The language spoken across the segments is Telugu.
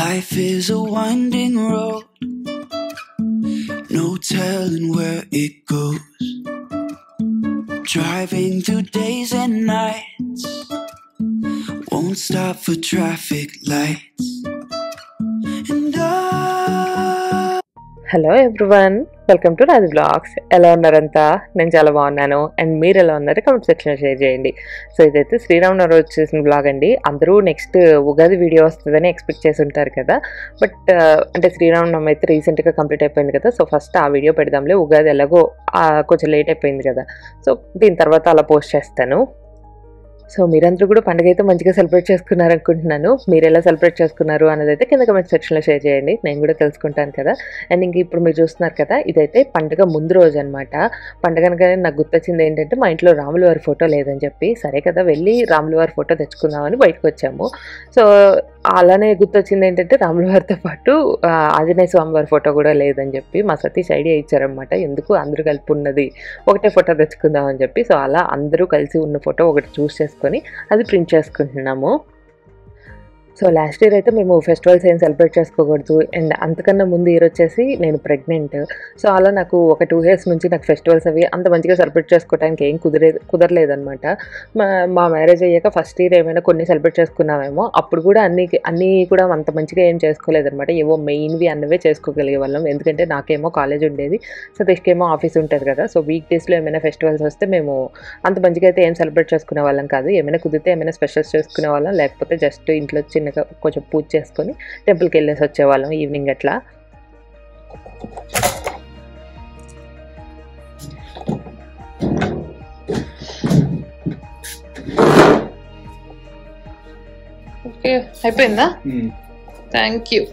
Life is a winding road, no telling where it goes. Driving through days and nights, won't stop for traffic lights. And I hello everyone welcome to Raju vlogs ఎలా ఉన్నారంతా నేను చాలా బాగున్నాను అండ్ మీరు ఎలా ఉన్నారు కమెంట్ సెక్షన్లో షేర్ చేయండి సో ఇదైతే శ్రీరామనవమి రోజు చేసిన బ్లాగ్ అండి అందరూ నెక్స్ట్ ఉగాది వీడియో వస్తుందని ఎక్స్పెక్ట్ చేసి ఉంటారు కదా బట్ అంటే శ్రీరామనవమి అయితే రీసెంట్గా కంప్లీట్ అయిపోయింది కదా సో ఫస్ట్ ఆ వీడియో పెడదాంలే ఉగాది ఎలాగో ఆ, కొంచెం లేట్ అయిపోయింది కదా సో దీని తర్వాత అలా పోస్ట్ చేస్తాను సో మీరందరూ కూడా పండుగ అయితే మంచిగా సెలబ్రేట్ చేసుకున్నారు అనుకుంటున్నాను మీరు ఎలా సెలబ్రేట్ చేసుకున్నారు అన్నది అయితే కింద కమెంట్ సెక్షన్లో షేర్ చేయండి నేను కూడా తెలుసుకుంటాను కదా అండ్ ఇంక ఇప్పుడు మీరు చూస్తున్నారు కదా ఇదైతే పండుగ ముందు రోజు అనమాట పండుగ అనగానే నాకు గుర్తొచ్చింది ఏంటంటే మా ఇంట్లో రాముల వారి ఫోటో లేదని చెప్పి సరే కదా వెళ్ళి రాముల వారి ఫోటో తెచ్చుకుందామని బయటకు వచ్చాము సో అలానే గుర్తొచ్చింది ఏంటంటే రాముల వారితో పాటు ఆ, ఆంజనేయ స్వామి వారి ఫోటో కూడా లేదని చెప్పి మా సతీష్ ఐడియా ఇచ్చారనమాట ఎందుకు అందరూ కలిపి ఉన్నది ఒకటే ఫోటో తెచ్చుకుందాం అని చెప్పి సో అలా అందరూ కలిసి ఉన్న ఫోటో ఒకటి చూస్ చేసుకొని అది ప్రింట్ చేసుకుంటున్నాము సో లాస్ట్ ఇయర్ అయితే మేము ఫెస్టివల్స్ ఏం సెలబ్రేట్ చేసుకోకూడదు అండ్ అంతకన్నా ముందు ఇయర్ వచ్చేసి నేను ప్రెగ్నెంట్ సో అలా నాకు ఒక టూ ఇయర్స్ నుంచి నాకు ఫెస్టివల్స్ అవి అంత మంచిగా సెలబ్రేట్ చేసుకోవడానికి ఏం కుదిరే కుదరలేదనమాట మా మా మ్యారేజ్ అయ్యాక ఫస్ట్ ఇయర్ ఏమైనా కొన్ని సెలబ్రేట్ చేసుకున్నామేమో అప్పుడు కూడా అన్ని అన్నీ కూడా అంత మంచిగా ఏం చేసుకోలేదన్నమాట ఏవో మెయిన్వి అన్నవే చేసుకోగలిగే వాళ్ళం ఎందుకంటే నాకేమో కాలేజ్ ఉండేది సతీష్కేమో ఆఫీస్ ఉంటుంది కదా సో వీక్ డేస్లో ఏమైనా ఫెస్టివల్స్ వస్తే మేము అంత మంచిగా అయితే ఏం సెలబ్రేట్ చేసుకునే వాళ్ళం కాదు ఏమైనా కుదిరితే ఏమైనా స్పెషల్స్ చేసుకునే వాళ్ళం లేకపోతే జస్ట్ ఇంట్లో చిన్నగా కొంచెం పూజ చేసుకొని టెంపుల్కి వెళ్ళేసి వచ్చేవాళ్ళం ఈవినింగ్ అట్లా ఓకే అయిపోయిందా థ్యాంక్ యూ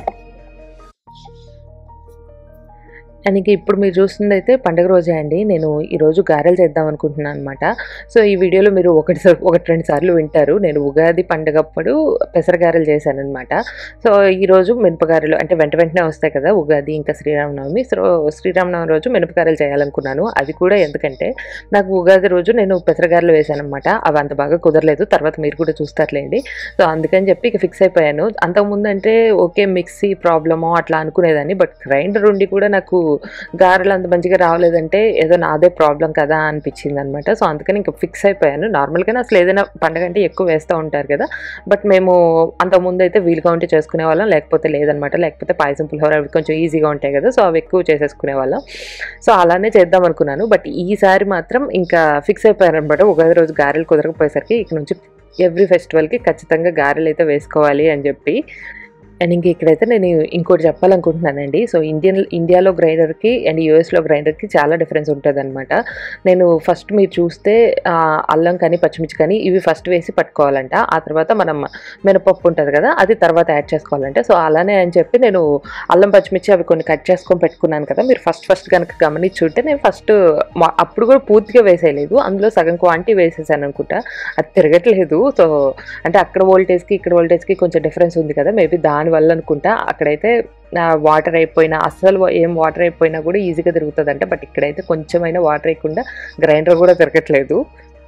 అండ్ ఇంక ఇప్పుడు మీరు చూస్తుంది అయితే పండుగ రోజే అండి నేను ఈరోజు గారెలు చేద్దాం అనుకుంటున్నాను అనమాట సో ఈ వీడియోలో మీరు ఒకటి సార్- ఒకటి రెండు సార్లు వింటారు నేను ఉగాది పండుగప్పుడు పెసర గారెలు చేశాను అనమాట సో ఈరోజు మినపగారెలు అంటే వెంట వెంటనే వస్తాయి కదా ఉగాది ఇంకా శ్రీరామనవమి సో శ్రీరామనవమి రోజు మినపగారెలు చేయాలనుకున్నాను అది కూడా ఎందుకంటే నాకు ఉగాది రోజు నేను పెసరగారెలు వేశాను అనమాట అవి అంత బాగా కుదరలేదు తర్వాత మీరు కూడా చూస్తారులేండి సో అందుకని చెప్పి ఇక ఫిక్స్ అయిపోయాను అంతకుముందు అంటే ఓకే మిక్సీ ప్రాబ్లమో అట్లా అనుకునేదాన్ని బట్ గ్రైండర్ ఉండి కూడా నాకు గారెలు అంత మంచిగా రావలేదంటే ఏదో నాదే ప్రాబ్లం కదా అనిపించింది అనమాట సో అందుకని ఇంకా ఫిక్స్ అయిపోయాను నార్మల్గానే అసలు ఏదైనా పండగ అంటే ఎక్కువ వేస్తూ ఉంటారు కదా బట్ మేము అంతకుముందు అయితే వీలుగా ఉంటే చేసుకునే వాళ్ళం లేకపోతే లేదనమాట లేకపోతే పాయసం పులిహోర అవి కొంచెం ఈజీగా ఉంటాయి కదా సో అవి ఎక్కువ చేసేసుకునే వాళ్ళం సో అలానే చేద్దాం అనుకున్నాను బట్ ఈసారి మాత్రం ఇంకా ఫిక్స్ అయిపోయాను అనమాట ఉగాది రోజు గారెలు కుదరకపోయేసరికి ఇక నుంచి ఎవ్రీ ఫెస్టివల్కి ఖచ్చితంగా గారెలు అయితే వేసుకోవాలి అని చెప్పి అండ్ ఇంక ఇక్కడైతే నేను ఇంకోటి చెప్పాలనుకుంటున్నానండి సో ఇండియన్ ఇండియాలో గ్రైండర్కి అండ్ యూఎస్లో గ్రైండర్కి చాలా డిఫరెన్స్ ఉంటుంది అనమాట నేను ఫస్ట్ మీరు చూస్తే ఆ, అల్లం కానీ పచ్చిమిర్చి కానీ ఇవి ఫస్ట్ వేసి పట్టుకోవాలంట ఆ తర్వాత మనం మినపప్పు ఉంటుంది కదా అది తర్వాత యాడ్ చేసుకోవాలంటే సో అలానే అని చెప్పి నేను అల్లం పచ్చిమిర్చి అవి కొన్ని కట్ చేసుకొని పెట్టుకున్నాను కదా మీరు ఫస్ట్ ఫస్ట్ కనుక గమనించుంటే నేను ఫస్ట్ అప్పుడు కూడా పూర్తిగా వేసేయలేదు అందులో సగం క్వాంటిటీ వేసేసాను అనుకుంటా అది తిరగట్లేదు సో అంటే అక్కడ వోల్టేజ్కి ఇక్కడ వోల్టేజ్కి కొంచెం డిఫరెన్స్ ఉంది కదా మేబీ దాని వల్ల అనుకుంటా అక్కడైతే వాటర్ అయిపోయినా అస్సలు ఏం వాటర్ అయిపోయినా కూడా ఈజీగా తిరుగుతుంది అంటే బట్ ఇక్కడైతే కొంచెమైనా వాటర్ వేయకుండా గ్రైండర్ కూడా తిరగట్లేదు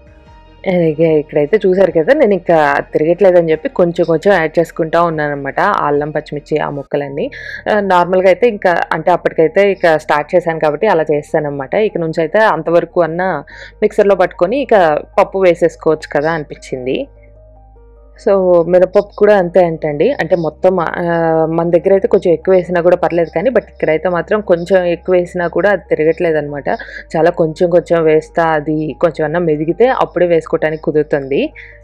ఇక ఇక్కడైతే చూసారు కదా నేను ఇంకా తిరగట్లేదని చెప్పి కొంచెం కొంచెం యాడ్ చేసుకుంటా ఉన్నాను అనమాట అల్లం పచ్చిమిర్చి ఆ ముక్కలన్నీ ఆ, నార్మల్గా అయితే ఇంకా అంటే అప్పటికైతే ఇక స్టార్ట్ చేశాను కాబట్టి అలా చేస్తానమాట ఇక నుంచి అయితే అంతవరకు అన్న మిక్సర్లో పట్టుకొని ఇక పప్పు వేసేసుకోవచ్చు కదా అనిపించింది సో మినపప్పు కూడా అంతే అంటండి అంటే మొత్తం ఆ, మన దగ్గర అయితే కొంచెం ఎక్కువ వేసినా కూడా పర్లేదు కానీ బట్ ఇక్కడైతే మాత్రం కొంచెం ఎక్కువ వేసినా కూడా అది తిరగట్లేదు అనమాట చాలా కొంచెం కొంచెం వేస్తా అది కొంచెం అన్న మెదిగితే అప్పుడే వేసుకోవటానికి కుదురుతుంది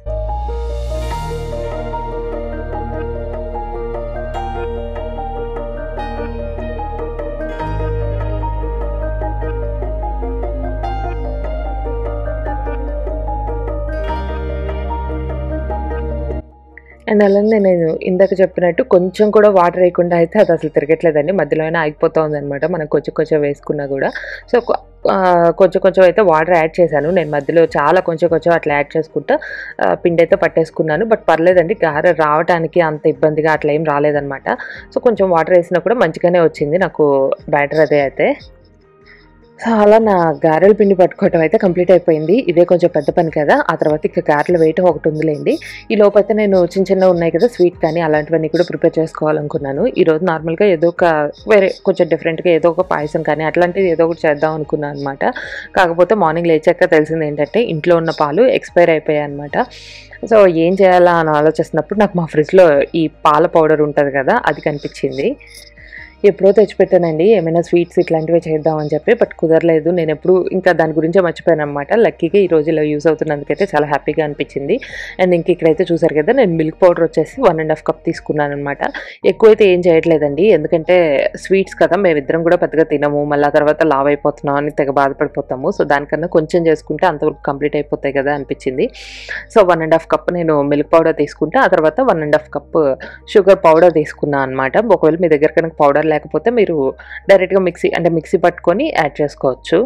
అండ్ అలానే నేను ఇందాక చెప్పినట్టు కొంచెం కూడా వాటర్ వేయకుండా అయితే అది అసలు తిరగట్లేదండి మధ్యలోనే ఆగిపోతూ ఉందన్నమాట మనం కొంచెం కొంచెం వేసుకున్నా కూడా సో కొ- ఆ, కొంచెం కొంచెం అయితే వాటర్ యాడ్ చేశాను నేను మధ్యలో చాలా కొంచెం కొంచెం అట్లా యాడ్ చేసుకుంటా ఆ, పిండి అయితే పట్టేసుకున్నాను బట్ పర్లేదండి గారె రావడానికి అంత ఇబ్బందిగా అట్లా ఏం రాలేదన్నమాట సో కొంచెం వాటర్ వేసినా కూడా మంచిగానే వచ్చింది నాకు బ్యాటర్ అదే అయితే సో అలా నా గారెల పిండి పట్టుకోవటం అయితే కంప్లీట్ అయిపోయింది ఇదే కొంచెం పెద్ద పని కదా ఆ తర్వాత ఇక గారెలు వేయటం ఒకటి ఉందిలేండి ఈ లోపు అయితే నేను చిన్న చిన్న ఉన్నాయి కదా స్వీట్ కానీ అలాంటివన్నీ కూడా ప్రిపేర్ చేసుకోవాలనుకున్నాను ఈ రోజు నార్మల్గా ఏదో ఒక వేరే కొంచెం డిఫరెంట్గా ఏదో ఒక పాయసం కానీ అట్లాంటిది ఏదో ఒకటి చేద్దాం అనుకున్నాను అనమాట కాకపోతే మార్నింగ్ లేచాక తెలిసింది ఏంటంటే ఇంట్లో ఉన్న పాలు ఎక్స్పైర్ అయిపోయాయి అనమాట సో ఏం చేయాలా అని ఆలోచిస్తున్నప్పుడు నాకు మా ఫ్రిడ్జ్లో ఈ పాల పౌడర్ ఉంటుంది కదా అది కనిపించింది ఎప్పుడో తెచ్చిపెట్టానండి ఏమైనా స్వీట్స్ ఇట్లాంటివి చేద్దామని చెప్పి బట్ కుదరలేదు నేను ఎప్పుడు ఇంకా దాని గురించే మర్చిపోయాను అనమాట లక్కీగా ఈ రోజు ఇలా యూస్ అవుతున్నందుకైతే చాలా హ్యాపీగా అనిపించింది అండ్ ఇంక ఇక్కడైతే చూసారు కదా నేను మిల్క్ పౌడర్ వచ్చేసి వన్ అండ్ హాఫ్ కప్ తీసుకున్నాను అనమాట ఎక్కువైతే ఏం చేయట్లేదండి ఎందుకంటే స్వీట్స్ కదా మేమిద్దరం కూడా పెద్దగా తినము మళ్ళీ ఆ తర్వాత లావ్ అయిపోతున్నాం అని తెగ బాధపడిపోతాము సో దానికన్నా కొంచెం చేసుకుంటే అంతవరకు కంప్లీట్ అయిపోతాయి కదా అనిపించింది so one and half cup నేను మిల్క్ పౌడర్ తీసుకుంటే ఆ తర్వాత one and half cup sugar powder తీసుకున్నాను అనమాట ఒకవేళ మీ దగ్గర కనుక పౌడర్ లేకపోతే మీరు డైరెక్ట్గా మిక్సీ అంటే మిక్సీ పట్టుకొని యాడ్ చేసుకోవచ్చు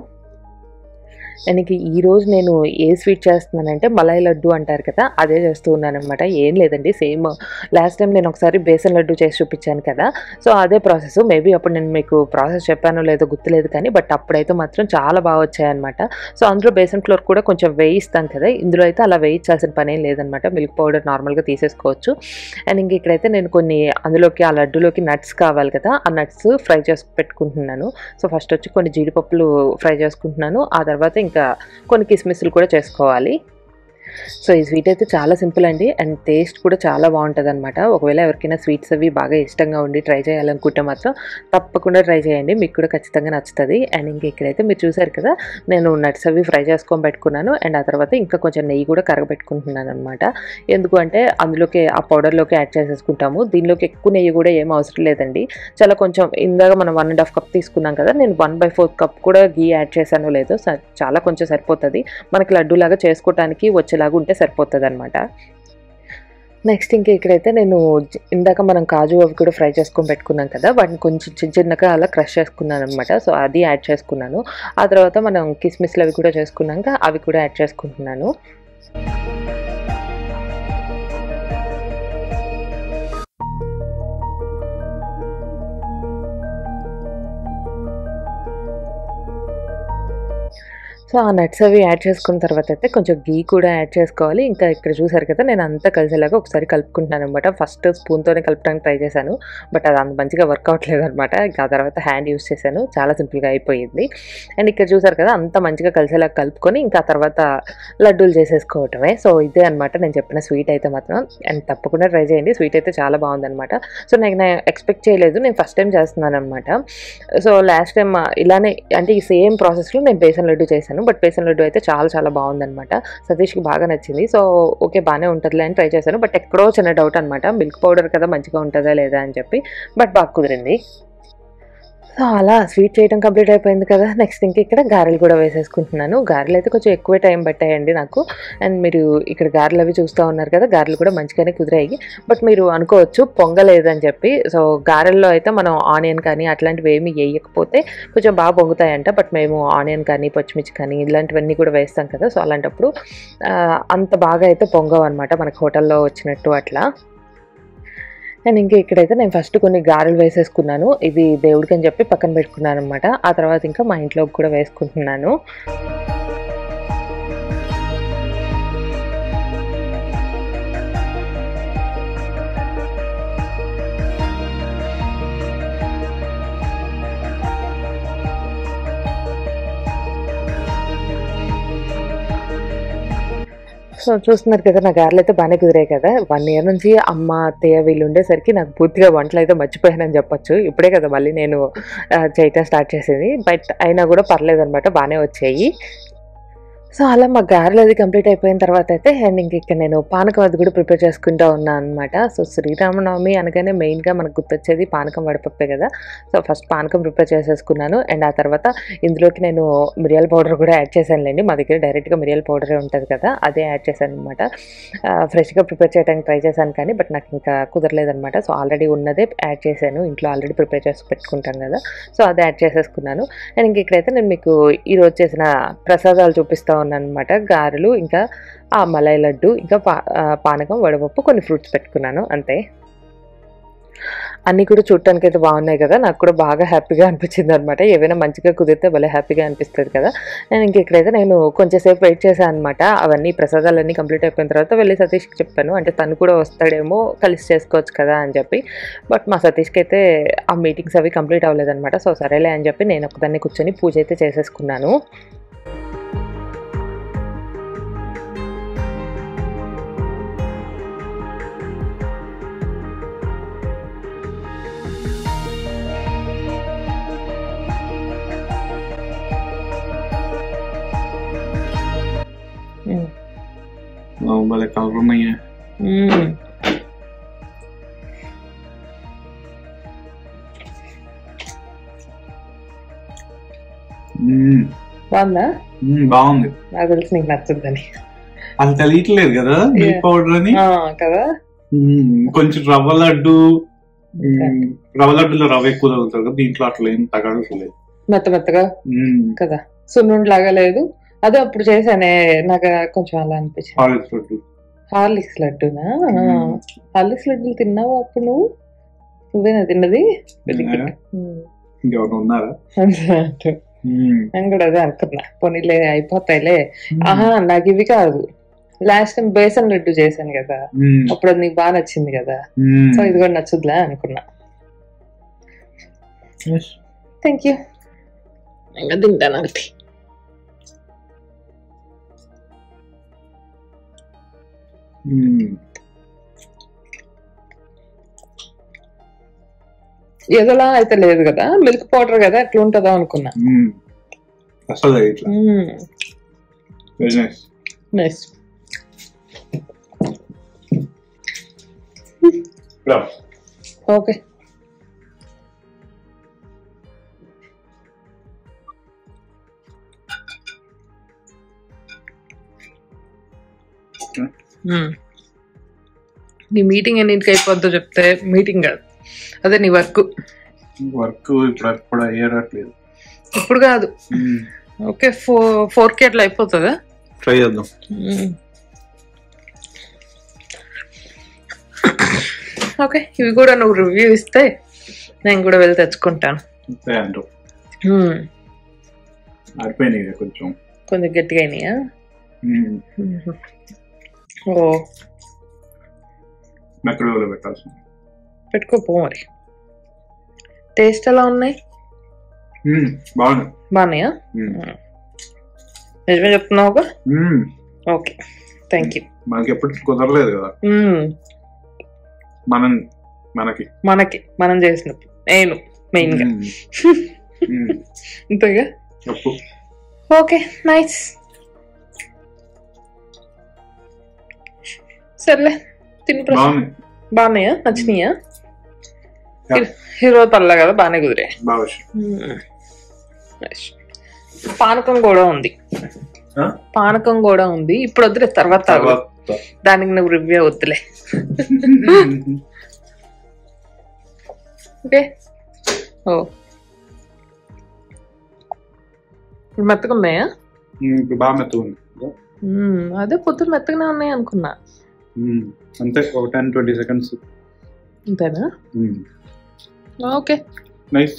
దానికి ఈరోజు నేను ఏ స్వీట్ చేస్తున్నానంటే మలాయి లడ్డు అంటారు కదా అదే చేస్తూ ఉన్నాను అనమాట ఏం లేదండి సేమ్ లాస్ట్ టైం నేను ఒకసారి బేసన్ లడ్డు చేసి చూపించాను కదా సో అదే ప్రాసెస్ మేబీ అప్పుడు నేను మీకు ప్రాసెస్ చెప్పానో లేదో గుర్తులేదు కానీ బట్ అప్పుడైతే మాత్రం చాలా బాగా వచ్చాయన్నమాట సో అందులో బేసన్ ఫ్లోర్ కూడా కొంచెం వేయిస్తాం కదా ఇందులో అయితే అలా వేయించాల్సిన పని ఏం లేదనమాట మిల్క్ పౌడర్ నార్మల్గా తీసేసుకోవచ్చు అండ్ ఇంక ఇక్కడైతే నేను కొన్ని అందులోకి ఆ లడ్డులోకి నట్స్ కావాలి కదా ఆ నట్స్ ఫ్రై చేసి పెట్టుకుంటున్నాను సో ఫస్ట్ వచ్చి కొన్ని జీడిపప్పులు ఫ్రై చేసుకుంటున్నాను ఆ తర్వాత ఇంకా కొన్ని కిస్మిస్లు కూడా చేసుకోవాలి సో ఈ స్వీట్ అయితే చాలా సింపుల్ అండి అండ్ టేస్ట్ కూడా చాలా బాగుంటుంది అనమాట ఒకవేళ ఎవరికైనా స్వీట్స్ అవి బాగా ఇష్టంగా ఉండి ట్రై చేయాలనుకుంటే మాత్రం తప్పకుండా ట్రై చేయండి మీకు కూడా ఖచ్చితంగా నచ్చుతుంది అండ్ ఇంక ఇక్కడైతే మీరు చూసారు కదా నేను నట్స్ అవి ఫ్రై చేసుకొని పెట్టుకున్నాను అండ్ ఆ తర్వాత ఇంకా కొంచెం నెయ్యి కూడా కరగబెట్టుకుంటున్నాను అనమాట ఎందుకు అంటే అందులోకి ఆ పౌడర్లోకి యాడ్ చేసేసుకుంటాము దీనిలోకి ఎక్కువ నెయ్యి కూడా ఏం అవసరం లేదండి చాలా కొంచెం ఇందాక మనం వన్ అండ్ హాఫ్ కప్ తీసుకున్నాం కదా నేను వన్ బై ఫోర్ కప్ కూడా గీ యాడ్ చేశానో లేదో స- చాలా కొంచెం సరిపోతుంది మనకి లడ్డూలాగా చేసుకోవడానికి వచ్చేలాగా ఉంటే సరిపోతుంది అనమాట నెక్స్ట్ ఇంకా ఇక్కడైతే నేను జ- ఇందాక మనం కాజు అవి కూడా ఫ్రై చేసుకొని పెట్టుకున్నాం కదా వాటిని కొంచెం చిన్న చిన్నగా అలా క్రష్ చేసుకున్నాను అనమాట సో అది యాడ్ చేసుకున్నాను ఆ తర్వాత మనం కిస్మిస్లు అవి కూడా చేసుకున్నాక అవి కూడా యాడ్ చేసుకుంటున్నాను సో ఆ నట్స్ అవి యాడ్ చేసుకున్న తర్వాత అయితే కొంచెం గీ కూడా యాడ్ చేసుకోవాలి ఇంకా ఇక్కడ చూసారు కదా నేను అంతా కలిసేలాగా ఒకసారి కలుపుకుంటున్నాను అనమాట ఫస్ట్ స్పూన్తోనే కలపడానికి ట్రై చేశాను బట్ అది అంత మంచిగా వర్క్ అవ్వట్లేదు అనమాట ఇంకా ఆ తర్వాత హ్యాండ్ యూస్ చేశాను చాలా సింపుల్గా అయిపోయింది అండ్ ఇక్కడ చూసారు కదా అంత మంచిగా కలిసేలాగా కలుపుకొని ఇంకా ఆ తర్వాత లడ్డూలు చేసేసుకోవటమే సో ఇదే అనమాట నేను చెప్పిన స్వీట్ అయితే మాత్రం అండ్ తప్పకుండా ట్రై చేయండి స్వీట్ అయితే చాలా బాగుందన్నమాట సో నేను ఎక్స్పెక్ట్ చేయలేదు నేను ఫస్ట్ టైం చేస్తున్నాను అనమాట సో లాస్ట్ టైం ఇలానే అంటే ఈ సేమ్ ప్రాసెస్లో నేను బేసన్ లడ్డు చేశాను బట్ బేసన్ లడ్డు అయితే చాలా చాలా బాగుందన్నమాట సతీష్కి బాగా నచ్చింది సో ఓకే బాగానే ఉంటుందిలే అని ట్రై చేశాను బట్ ఎక్కడో చిన్న డౌట్ అనమాట మిల్క్ పౌడర్ కదా మంచిగా ఉంటుందా లేదా అని చెప్పి బట్ బాగా కుదిరింది సో అలా స్వీట్ చేయడం కంప్లీట్ అయిపోయింది కదా నెక్స్ట్ ఇంక ఇక్కడ గారెలు కూడా వేసేసుకుంటున్నాను గారెలు అయితే కొంచెం ఎక్కువే టైం పట్టాయండి నాకు అండ్ మీరు ఇక్కడ గారెలు అవి చూస్తూ ఉన్నారు కదా గారెలు కూడా మంచిగానే కుదిరాయి బట్ మీరు అనుకోవచ్చు పొంగలేదని చెప్పి సో గారెల్లో అయితే మనం ఆనియన్ కానీ అట్లాంటివి ఏమి వేయకపోతే కొంచెం బాగా పొంగుతాయంట బట్ మేము ఆనియన్ కానీ పచ్చిమిర్చి కానీ ఇలాంటివన్నీ కూడా వేస్తాం కదా సో అలాంటప్పుడు ఆ, అంత బాగా అయితే పొంగవు అనమాట మనకి హోటల్లో వచ్చినట్టు అట్లా అండ్ ఇంకా ఇక్కడైతే నేను ఫస్ట్ కొన్ని గారెలు వేసేసుకున్నాను ఇవి దేవుడికి అని చెప్పి పక్కన పెట్టుకున్నాను అనమాట ఆ తర్వాత ఇంకా మా ఇంట్లోకి కూడా వేసుకుంటున్నాను సో చూస్తున్నారు కదా నా గారెలు అయితే బాగానే కుదిరాయి కదా వన్ ఇయర్ నుంచి అమ్మ అత్తయ్య వీళ్ళు ఉండేసరికి నాకు పూర్తిగా వంటలు అయితే మర్చిపోయానని చెప్పొచ్చు ఇప్పుడే కదా మళ్ళీ నేను ఆ, చేయటం స్టార్ట్ చేసేది బట్ అయినా కూడా పర్లేదు అనమాట బాగానే వచ్చాయి సో అలా మా గారెలు అది కంప్లీట్ అయిపోయిన తర్వాత అయితే అండ్ ఇంక ఇక్కడ నేను పానకం అది కూడా ప్రిపేర్ చేసుకుంటూ ఉన్నాను అనమాట సో శ్రీరామనవమి అనగానే మెయిన్గా మనకు గుర్తొచ్చేది పానకం వడపప్పే కదా సో ఫస్ట్ పానకం ప్రిపేర్ చేసేసుకున్నాను అండ్ ఆ తర్వాత ఇందులోకి నేను మిరియాల పౌడర్ కూడా యాడ్ చేశానులేండి మా దగ్గర డైరెక్ట్గా మిరియాల పౌడరే ఉంటుంది కదా అదే యాడ్ చేశాను అనమాట ఫ్రెష్గా ప్రిపేర్ చేయడానికి ట్రై చేశాను కానీ బట్ నాకు ఇంకా కుదరలేదనమాట సో ఆల్రెడీ ఉన్నదే యాడ్ చేశాను ఇంట్లో ఆల్రెడీ ప్రిపేర్ చేసి పెట్టుకుంటాం కదా సో అదే యాడ్ చేసేసుకున్నాను అండ్ ఇంక ఇక్కడైతే నేను మీకు ఈరోజు చేసిన ప్రసాదాలు చూపిస్తూ ఉన్నాను అనమాట గారెలు ఇంకా ఆ మలై లడ్డు ఇంకా పా ఆ, పానకం వడపప్పు కొన్ని ఫ్రూట్స్ పెట్టుకున్నాను అంతే అన్నీ కూడా చూడటానికి అయితే బాగున్నాయి కదా నాకు కూడా బాగా హ్యాపీగా అనిపించింది అనమాట ఏవైనా మంచిగా కుదిరితే భలే హ్యాపీగా అనిపిస్తుంది కదా నేను ఇంక ఇక్కడైతే నేను కొంచెంసేపు వెయిట్ చేశాను అనమాట అవన్నీ ప్రసాదాలన్నీ కంప్లీట్ అయిపోయిన తర్వాత వెళ్ళి సతీష్కి చెప్పాను అంటే తను కూడా వస్తాడేమో కలిసి చేసుకోవచ్చు కదా అని చెప్పి బట్ మా సతీష్కి అయితే ఆ మీటింగ్స్ అవి కంప్లీట్ అవ్వలేదన్నమాట సో సరేలే అని చెప్పి నేను ఒకదాన్ని కూర్చొని పూజ అయితే చేసేసుకున్నాను భలే కలర్ ఉన్నాయి మ్మ్. మ్మ్. బాగుందా మ్మ్, బాగుంది నాకు తెలిసి నీకు నచ్చుద్దని అది తెలియట్లేదు కదా మిల్క్ పౌడర్ అని ఆ, కదా మ్మ్, కొంచెం రవ్వ లడ్డు మ్మ్, రవ్వ లడ్డులో రవ్వ ఎక్కువ తగులుతుంది కదా దీంట్లో అట్లా ఏం తగలట్లేదు మెత్త మెత్తగా మ్మ్. కదా సున్నుండి లాగా లేదు అదే అప్పుడు చేశానే నాకు కొంచెం అలా అనిపించింది హార్లిక్స్ లడ్డు హార్లిక్స్ లడ్డూనా మ్మ్. హార్లిక్స్ లడ్డూలు తిన్నావు అప్పుడు నువ్వు నువ్వేనా తిన్నది Very good. తిన్నారా? మ్మ్. ఇంకెవరు ఉన్నారా అన్నట్టు. మ్మ్. నేను కూడా అదే అనుకున్నా పోనీలే అయిపోతాయిలే ఆహా నాకు ఇవి కాదు లాస్ట్ టైం బేసన్ లడ్డు చేశాను కదా మ్మ్. అప్పుడు అది నీకు బాగా నచ్చింది కదా మ్మ్. సో ఇది కూడా నచ్చుద్లే అనుకున్నా Yes. థ్యాంక్ యూ ఇంకా తింటాను ఒకటి మ్మ్. ఏదోలా అయితే లేదు కదా మిల్క్ పౌడర్ కదా ఎట్లా ఉంటుందో అనుకున్నా మ్మ్. అసలు ఇట్లా వెరీ నైస్ నైస్ ఓకే నీ మీటింగ్ ఎన్నింటికి అయిపోద్దో చెప్తే మీటింగ్ కాదు అదే నీ వర్క్ వర్క్ ఇప్పుడు ఎప్పుడు అయ్యేటట్లేదు ఇప్పుడు కాదు ఓకే ఫోర్ ఫోర్ కి అట్లా అయిపోతుందా ట్రై చేద్దాం ఓకే ఇవి కూడా నువ్వు రివ్యూ ఇస్తే నేను కూడా వెళ్ళి తెచ్చుకుంటాను అంతే అంటావు మ్మ్. ఆడిపోయినాయి ఇక కొంచెం కొంచెం గట్టిగా అయినాయా మ్మ్. మ్మ్. ఓ మైక్రోవేవ్లో పెట్టాల్సింది పెట్టుకోపో మరి టేస్ట్ ఎలా ఉన్నాయి మ్మ్. బాగుంది బాగున్నాయా మ్మ్. నిజమే చెప్తున్నావుగా మ్మ్. ఓకే థ్యాంక్ యూ మనకి ఎప్పుడు కుదరలేదు కదా మనం మనకి మనకి మనం చేసినప్పుడు నేను మెయిన్ గా మ్మ్. మ్మ్. అంతేగా తప్పు ఓకే నైస్ సర్లే తిని ప్రశ్న బాగుంది బాగున్నాయా నచ్చినాయా Yeah. హీరో పల్ల కదా బాగానే కుదిరే బాగా వచ్చింది. Nice. పానకం కూడా ఉంది ఆ? పానకం కూడా ఉంది ఇప్పుడు వద్దులే తర్వాత తాగు. తర్వాత దానికి నువ్వు రివ్యూ వద్దులే ఓకే ఓ ఇప్పుడు మెత్తగా ఉన్నాయా మ్మ్. ఇప్పుడు బాగా మెత్తగా ఉంది మ్మ్, అదే పొద్దున్న మెత్తగానే ఉన్నాయి అనుకున్నా మ్మ్. అంతే ఒక టెన్ ట్వంటీ సెకండ్స్ అంతేనా ఓకే నైస్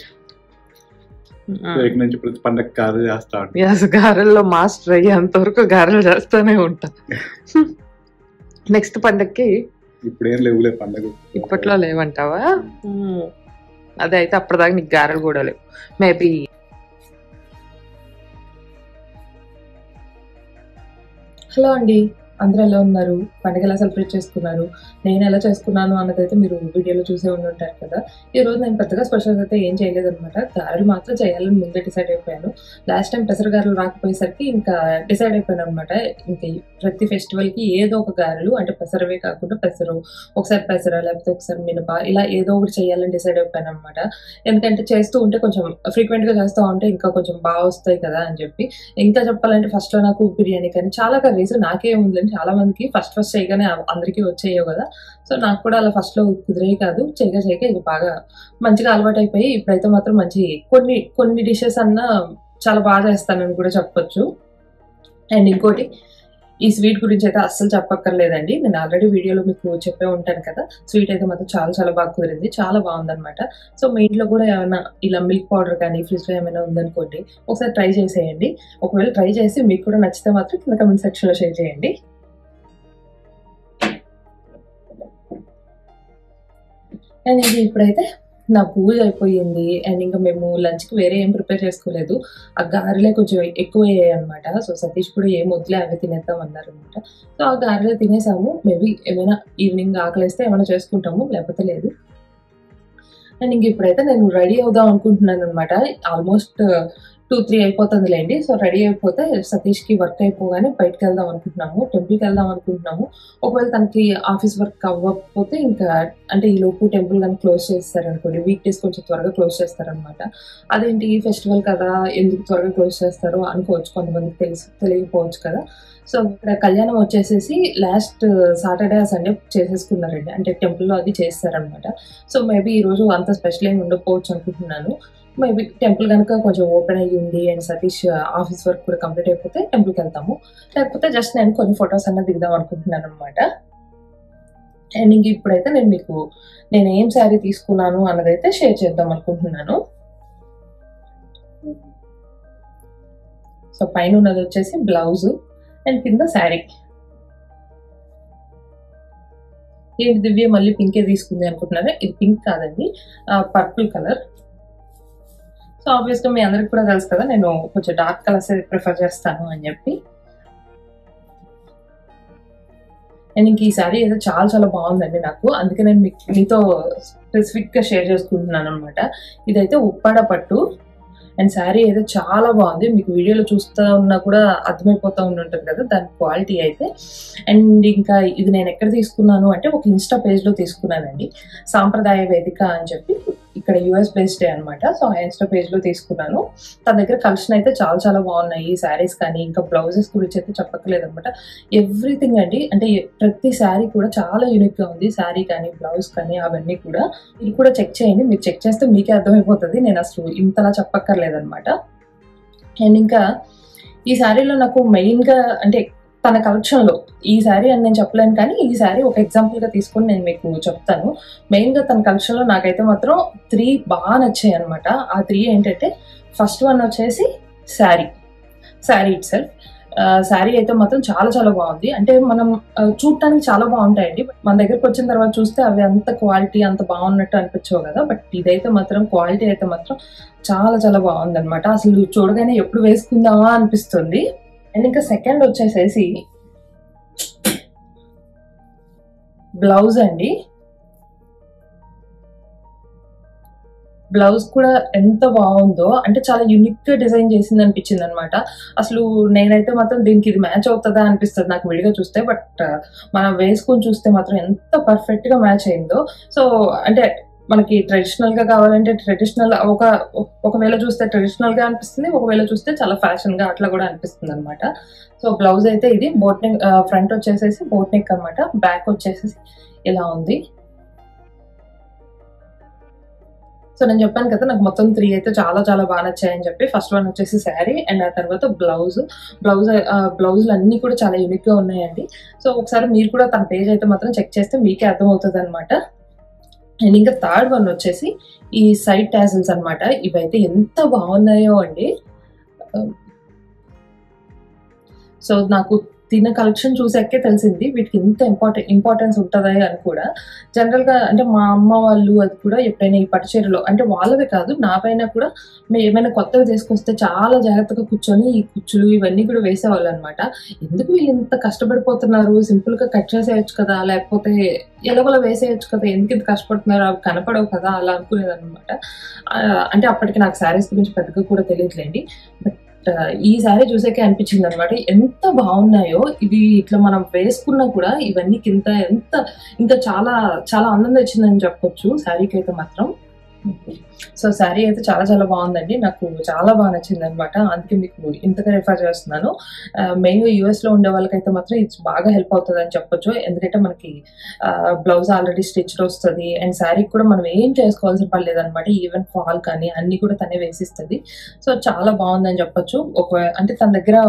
ఇక నుంచి ప్రతి పండగ కాదు చేస్తాడు యాస్ గారెల్లో మాస్టర్ అయ్యేంత వరకు గారెలు చేస్తూనే ఉంటా నెక్స్ట్ పండక్కి ఇప్పుడు ఏం లేవులే పండగ ఇప్పట్లో లేవంటావా మ్మ్. అదే అయితే అప్పటిదాకా నీకు గారెలు కూడా లేవు మేబీ హలో అండి అందరూ ఎలా ఉన్నారు పండుగ ఎలా సెలబ్రేట్ చేసుకున్నారు నేను ఎలా చేసుకున్నాను అన్నదైతే మీరు వీడియోలో చూసే ఉండి ఉంటారు కదా ఈ రోజు నేను పెద్దగా స్పెషల్ అయితే ఏం చేయలేదన్నమాట గారెలు మాత్రం చేయాలని ముందే డిసైడ్ అయిపోయాను లాస్ట్ టైం పెసర గారెలు రాకపోయేసరికి ఇంకా డిసైడ్ అయిపోయాను అనమాట ఇంకా ఈ ప్రతి ఫెస్టివల్ కి ఏదో ఒక గారెలు అంటే పెసరవే కాకుండా పెసరు ఒకసారి పెసర లేకపోతే ఒకసారి మినప ఇలా ఏదో ఒకటి చేయాలని డిసైడ్ అయిపోయాను అనమాట ఎందుకంటే చేస్తూ ఉంటే కొంచెం ఫ్రీక్వెంట్ గా చేస్తూ ఉంటే ఇంకా కొంచెం బాగా వస్తాయి కదా అని చెప్పి ఇంకా చెప్పాలంటే ఫస్ట్ లో నాకు బిర్యానీ కానీ చాలా కర్రీస్ నాకే ఉందని చాలా మందికి ఫస్ట్ ఫస్ట్ చేయగానే అందరికీ వచ్చేయో కదా సో నాకు కూడా అలా ఫస్ట్ లో కుదిరే కాదు చేయగా చేయగా ఇక బాగా మంచిగా అలవాటు అయిపోయి ఇప్పుడైతే మాత్రం మంచి కొన్ని కొన్ని డిషెస్ అన్నా చాలా బాగా చేస్తానని కూడా చెప్పొచ్చు అండ్ ఇంకోటి ఈ స్వీట్ గురించి అయితే అస్సలు చెప్పక్కర్లేదండి నేను ఆల్రెడీ వీడియోలో మీకు చెప్పే ఉంటాను కదా స్వీట్ అయితే మాత్రం చాలా చాలా బాగా కుదిరింది చాలా బాగుందన్నమాట సో మీ ఇంట్లో కూడా ఏమైనా ఇలా మిల్క్ పౌడర్ కానీ ఫ్రిడ్జ్లో ఏమైనా ఉందనుకోండి ఒకసారి ట్రై చేసేయండి ఒకవేళ ట్రై చేసి మీకు కూడా నచ్చితే మాత్రం కింద కమెంట్ సెక్షన్లో షేర్ చేయండి అండ్ ఇది ఇప్పుడైతే నా పూజ అయిపోయింది అండ్ ఇంకా మేము లంచ్కి వేరే ఏం ప్రిపేర్ చేసుకోలేదు ఆ గారెలే కొంచెం ఎక్కువ అయ్యాయి అనమాట సో సతీష్ కూడా ఏం వద్దులే అవి తినేద్దాం అన్నారు అనమాట సో ఆ గారెలే తినేసాము మేబీ ఏమైనా ఈవినింగ్ ఆకలిస్తే ఏమైనా చేసుకుంటాము లేకపోతే లేదు అండ్ ఇంక ఇప్పుడైతే నేను రెడీ అవుదాం అనుకుంటున్నాను అనమాట ఆల్మోస్ట్ టూ త్రీ అయిపోతుందిలేండి సో రెడీ అయిపోతే సతీష్కి వర్క్ అయిపోగానే బయటకు వెళ్దాం అనుకుంటున్నాము టెంపుల్కి వెళ్దాం అనుకుంటున్నాము ఒకవేళ తనకి ఆఫీస్ వర్క్ అవ్వకపోతే ఇంకా అంటే ఈ లోపు టెంపుల్ కానీ క్లోజ్ చేస్తారనుకోండి వీక్ డేస్ కొంచెం త్వరగా క్లోజ్ చేస్తారనమాట అదేంటి ఫెస్టివల్ కదా ఎందుకు త్వరగా క్లోజ్ చేస్తారు అనుకోవచ్చు కొంతమందికి తెలిసి తెలియకపోవచ్చు కదా సో ఇక్కడ కళ్యాణం వచ్చేసేసి లాస్ట్ సాటర్డే సండే చేసేసుకున్నారండి అంటే టెంపుల్లో అది చేస్తారనమాట సో మేబీ ఈరోజు అంత స్పెషల్ ఏమి ఉండకపోవచ్చు అనుకుంటున్నాను మేబీ టెంపుల్ కనుక కొంచెం ఓపెన్ అయ్యి ఉంది అండ్ సతీష్ ఆఫీస్ వర్క్ కూడా కంప్లీట్ అయిపోతే టెంపుల్కి వెళ్తాము లేకపోతే జస్ట్ నేను కొన్ని ఫొటోస్ అన్న దిగుదాం అనుకుంటున్నాను అనమాట అండ్ ఇంక ఇప్పుడైతే నేను మీకు నేను ఏం శారీ తీసుకున్నాను అన్నదైతే షేర్ చేద్దాం అనుకుంటున్నాను సో పైన ఉన్నది వచ్చేసి బ్లౌజ్ అండ్ కింద శారీ ఏంటి దివ్య మళ్ళీ పింకే తీసుకుంది అనుకుంటున్నారా ఇది పింక్ కాదండి పర్పుల్ కలర్ సో ఆబ్వియస్గా మీ అందరికి కూడా తెలుసు కదా నేను కొంచెం డార్క్ కలర్స్ ప్రిఫర్ చేస్తాను అని చెప్పి అండ్ ఇంక ఈ సారీ ఏదో చాలా చాలా బాగుందండి నాకు అందుకే నేను మీకు మీతో స్పెసిఫిక్గా షేర్ చేసుకుంటున్నాను అనమాట ఇదైతే ఉప్పాడ పట్టు అండ్ శారీ అయితే చాలా బాగుంది మీకు వీడియోలో చూస్తూ ఉన్నా కూడా అర్థమైపోతూ ఉండి ఉంటుంది కదా దాని క్వాలిటీ అయితే అండ్ ఇంకా ఇది నేను ఎక్కడ తీసుకున్నాను అంటే ఒక ఇన్స్టా పేజ్లో తీసుకున్నానండి సాంప్రదాయ వేదిక అని చెప్పి ఇక్కడ యుఎస్ బేస్డ్ అనమాట సో ఆ ఇన్స్టా పేజ్లో తీసుకున్నాను తన దగ్గర కలెక్షన్ అయితే చాలా చాలా బాగున్నాయి శారీస్ కానీ ఇంకా బ్లౌజెస్ గురించి అయితే చెప్పక్కర్లేదు అనమాట ఎవ్రీథింగ్ అండి అంటే ప్రతి శారీ కూడా చాలా యూనిక్గా ఉంది శారీ కానీ బ్లౌజ్ కానీ అవన్నీ కూడా మీరు కూడా చెక్ చేయండి మీరు చెక్ చేస్తే మీకే అర్థమైపోతుంది నేను అసలు ఇంతలా చెప్పక్కర్లేదనమాట అండ్ ఇంకా ఈ శారీలో నాకు మెయిన్గా అంటే తన కలెక్షన్లో ఈ శారీ అని నేను చెప్పలేను కానీ ఈ శారీ ఒక ఎగ్జాంపుల్గా తీసుకొని నేను మీకు చెప్తాను మెయిన్గా తన కలెక్షన్లో నాకైతే మాత్రం త్రీ బాగా నచ్చాయి అనమాట ఆ త్రీ ఏంటంటే ఫస్ట్ వన్ వచ్చేసి శారీ శారీ ఇట్ సెల్ఫ్ శారీ అయితే మాత్రం చాలా చాలా బాగుంది అంటే మనం చూడటానికి చాలా బాగుంటాయండి మన దగ్గరకు వచ్చిన తర్వాత చూస్తే అవి అంత క్వాలిటీ అంత బాగున్నట్టు అనిపించవు కదా బట్ ఇదైతే మాత్రం క్వాలిటీ అయితే మాత్రం చాలా చాలా బాగుంది అనమాట అసలు చూడగానే ఎప్పుడు వేసుకుందామా అనిపిస్తుంది అండ్ ఇంకా సెకండ్ వచ్చేసేసి బ్లౌజ్ అండి బ్లౌజ్ కూడా ఎంత బాగుందో అంటే చాలా యునిక్ గా డిజైన్ చేసింది అనిపించింది అనమాట అసలు నేనైతే మాత్రం దీనికి ఇది మ్యాచ్ అవుతుందా అనిపిస్తుంది నాకు విడిగా చూస్తే బట్ మనం వేసుకొని చూస్తే మాత్రం ఎంత పర్ఫెక్ట్ గా మ్యాచ్ అయిందో సో అంటే మనకి ట్రెడిషనల్ గా కావాలంటే ట్రెడిషనల్ ఒక ఒకవేళ చూస్తే ట్రెడిషనల్ గా అనిపిస్తుంది ఒకవేళ చూస్తే చాలా ఫ్యాషన్ గా అట్లా కూడా అనిపిస్తుంది అనమాట సో బ్లౌజ్ అయితే ఇది బోట్ నెక్ ఫ్రంట్ వచ్చేసేసి బోట్ నెక్ అనమాట బ్యాక్ వచ్చేసేసి ఇలా ఉంది సో నేను చెప్పాను కదా నాకు మొత్తం త్రీ అయితే చాలా చాలా బాగా నచ్చాయని చెప్పి ఫస్ట్ వన్ వచ్చేసి శారీ అండ్ ఆ తర్వాత బ్లౌజ్ బ్లౌజ్ బ్లౌజులు అన్ని కూడా చాలా యూనిక్ గా ఉన్నాయండి సో ఒకసారి మీరు కూడా తన పేజ్ అయితే మాత్రం చెక్ చేస్తే మీకే అర్థమవుతుంది అనమాట అండ్ ఇంకా థర్డ్ వన్ వచ్చేసి ఈ సైడ్ టాసిల్స్ అనమాట ఇవైతే ఎంత బాగున్నాయో అండి సో నాకు తిన కలెక్షన్ చూసాకే తెలిసింది వీటికి ఇంత ఇంపార్టెంట్ ఇంపార్టెన్స్ ఉంటుందా అని కూడా జనరల్గా అంటే మా అమ్మ వాళ్ళు అది కూడా ఎప్పుడైనా ఈ పట్టుచీరలో అంటే వాళ్ళవే కాదు నా పైన కూడా మేము ఏమైనా కొత్తగా తీసుకొస్తే చాలా జాగ్రత్తగా కూర్చొని ఈ కుచ్చులు ఇవన్నీ కూడా వేసేవాళ్ళు అనమాట ఎందుకు వీళ్ళు ఇంత కష్టపడిపోతున్నారు సింపుల్గా కట్ చేసేయచ్చు కదా లేకపోతే ఎలాగోలా వేసేయచ్చు కదా ఎందుకు ఇంత కష్టపడుతున్నారు అవి కనపడవు కదా అలా అనుకునేది అనమాట అంటే అప్పటికి నాకు శారీస్ గురించి పెద్దగా కూడా తెలియట్లేండి బట్ ఈ శారీ చూసాకే అనిపించింది అనమాట ఎంత బాగున్నాయో ఇవి ఇట్లా మనం వేసుకున్నా కూడా ఇవన్నీ కింద ఎంత ఇంకా చాలా చాలా అందం తెచ్చిందని చెప్పొచ్చు శారీకి అయితే మాత్రం సో శారీ అయితే చాలా చాలా బాగుందండి నాకు చాలా బాగా నచ్చింది అనమాట అందుకే మీకు ఇంతగా రిఫర్ చేస్తున్నాను మెయిన్గా యూఎస్లో ఉండే వాళ్ళకైతే మాత్రం ఇది బాగా హెల్ప్ అవుతుంది అని చెప్పొచ్చు ఎందుకంటే మనకి బ్లౌజ్ ఆల్రెడీ స్టిచ్డ్ వస్తుంది అండ్ శారీకి కూడా మనం ఏం చేసుకోవాల్సిన పని లేదనమాట ఈవెన్ ఫాల్ కానీ అన్ని కూడా తనే వేసిస్తుంది సో చాలా బాగుందని చెప్పొచ్చు ఒక అంటే తన దగ్గర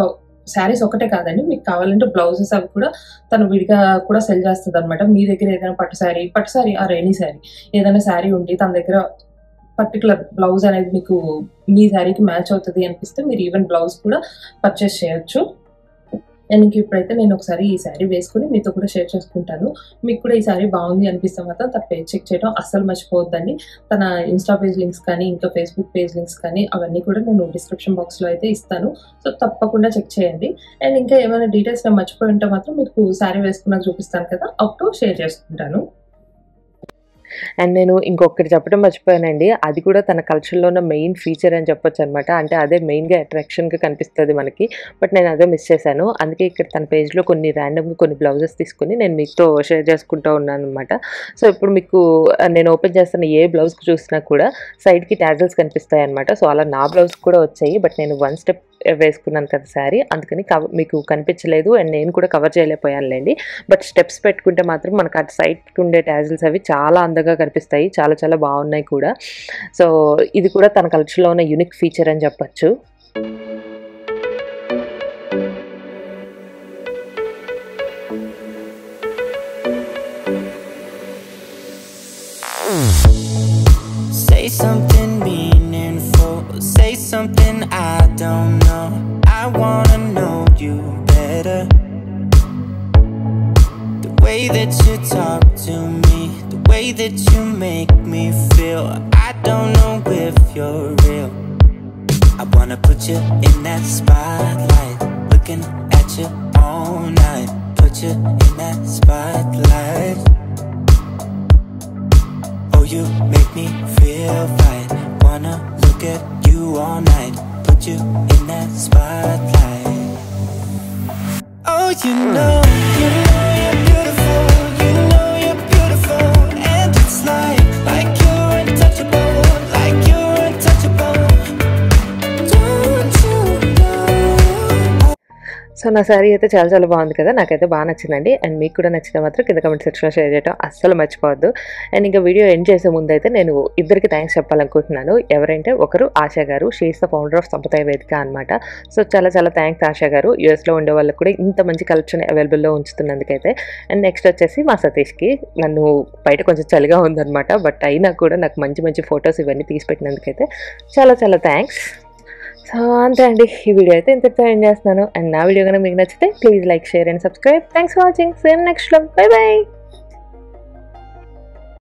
శారీస్ ఒకటే కాదండి మీకు కావాలంటే బ్లౌజెస్ అవి కూడా తను విడిగా కూడా సెల్ చేస్తుంది అనమాట మీ దగ్గర ఏదైనా పట్టు శారీ పట్టు శారీ ఆ రెయినీ శారీ ఏదైనా శారీ ఉండి తన దగ్గర పర్టికులర్ బ్లౌజ్ అనేది మీకు మీ శారీకి మ్యాచ్ అవుతుంది అనిపిస్తే మీరు ఈవెన్ బ్లౌజ్ కూడా పర్చేస్ చేయొచ్చు అండ్ ఇంక ఇప్పుడైతే నేను ఒకసారి ఈ శారీ వేసుకుని మీతో కూడా షేర్ చేసుకుంటాను మీకు కూడా ఈ శారీ బాగుంది అనిపిస్తే మాత్రం తన పేజ్ చెక్ చేయడం అస్సలు మర్చిపోవద్దండి తన ఇన్స్టా పేజ్ లింక్స్ కానీ ఇంకా ఫేస్బుక్ పేజ్ లింక్స్ కానీ అవన్నీ కూడా నేను డిస్క్రిప్షన్ బాక్స్లో అయితే ఇస్తాను సో తప్పకుండా చెక్ చేయండి అండ్ ఇంకా ఏమైనా డీటెయిల్స్ నేను మర్చిపోయి ఉంటే మాత్రం మీకు శారీ వేసుకున్నాక చూపిస్తాను కదా అప్పుడు షేర్ చేసుకుంటాను అండ్ నేను ఇంకొకటి చెప్పడం మర్చిపోయానండి అది కూడా తన కల్చర్లో ఉన్న మెయిన్ ఫీచర్ అని చెప్పొచ్చు అనమాట అంటే అదే మెయిన్గా అట్రాక్షన్గా కనిపిస్తుంది మనకి బట్ నేను అదే మిస్ చేశాను అందుకే ఇక్కడ తన పేజ్లో కొన్ని ర్యాండమ్గా కొన్ని బ్లౌజెస్ తీసుకుని నేను మీతో షేర్ చేసుకుంటూ ఉన్నాను అనమాట సో ఇప్పుడు మీకు ఆ, నేను ఓపెన్ చేస్తున్న ఏ బ్లౌజ్కి చూసినా కూడా సైడ్కి ట్యాజల్స్ కనిపిస్తాయి అనమాట సో అలా నా బ్లౌజ్ కూడా వచ్చాయి బట్ నేను వన్ స్టెప్ వేసుకున్నాను కదా శారీ అందుకని కవ మీకు కనిపించలేదు అండ్ నేను కూడా కవర్ చేయలేకపోయానులేండి బట్ స్టెప్స్ పెట్టుకుంటే మాత్రం మనకు అటు సైడ్కి ఉండే ట్యాజిల్స్ అవి చాలా అందంగా కనిపిస్తాయి చాలా చాలా బాగున్నాయి కూడా సో ఇది కూడా తన కల్చర్లో ఉన్న యూనిక్ ఫీచర్ అని చెప్పొచ్చు Say something meaningful. Say something I don't know. I wanna know you better. The way that you talk to me, the way that you make me feel. I don't know if you're real. I wanna put you in that spotlight. Looking at you all night. Put you in that spotlight. Oh, you make me feel right. Wanna look at you all night. Put you in that spotlight. Oh, you know, you know you're beautiful. You know you're beautiful. And it's like, like you're untouchable. Like you're untouchable. Don't you know? So నా శారీ అయితే చాలా చాలా బాగుంది కదా నాకైతే బాగా నచ్చిందండి అండ్ మీకు కూడా నచ్చితే మాత్రం కింద కమెంట్ సెక్షన్లో షేర్ చేయడం అస్సలు మర్చిపోవద్దు అండ్ ఇంకా వీడియో ఎండ్ చేసే ముందు అయితే నేను ఇద్దరికి థ్యాంక్స్ చెప్పాలనుకుంటున్నాను ఎవరంటే ఒకరు ఆశా గారు she is the founder of Sampradaya Vedika అనమాట సో చాలా చాలా థ్యాంక్స్ ఆశా గారు యూఎస్లో ఉండే వాళ్ళకి కూడా ఇంత మంచి కలెక్షన్ అవైలబుల్లో ఉంచుతున్నందుకైతే అండ్ నెక్స్ట్ వచ్చేసి మా సతీష్కి నన్ను బయట కొంచెం చలిగా ఉందన్నమాట బట్ అయినా కూడా నాకు మంచి మంచి ఫొటోస్ ఇవన్నీ తీసి పెట్టినందుకైతే చాలా చాలా థ్యాంక్స్ సో అంతే అండి ఈ వీడియో అయితే ఇంతటితో ఎండ్ చేస్తున్నాను అండ్ నా వీడియో కనుక మీకు నచ్చితే please like share and subscribe thanks for watching same next bye by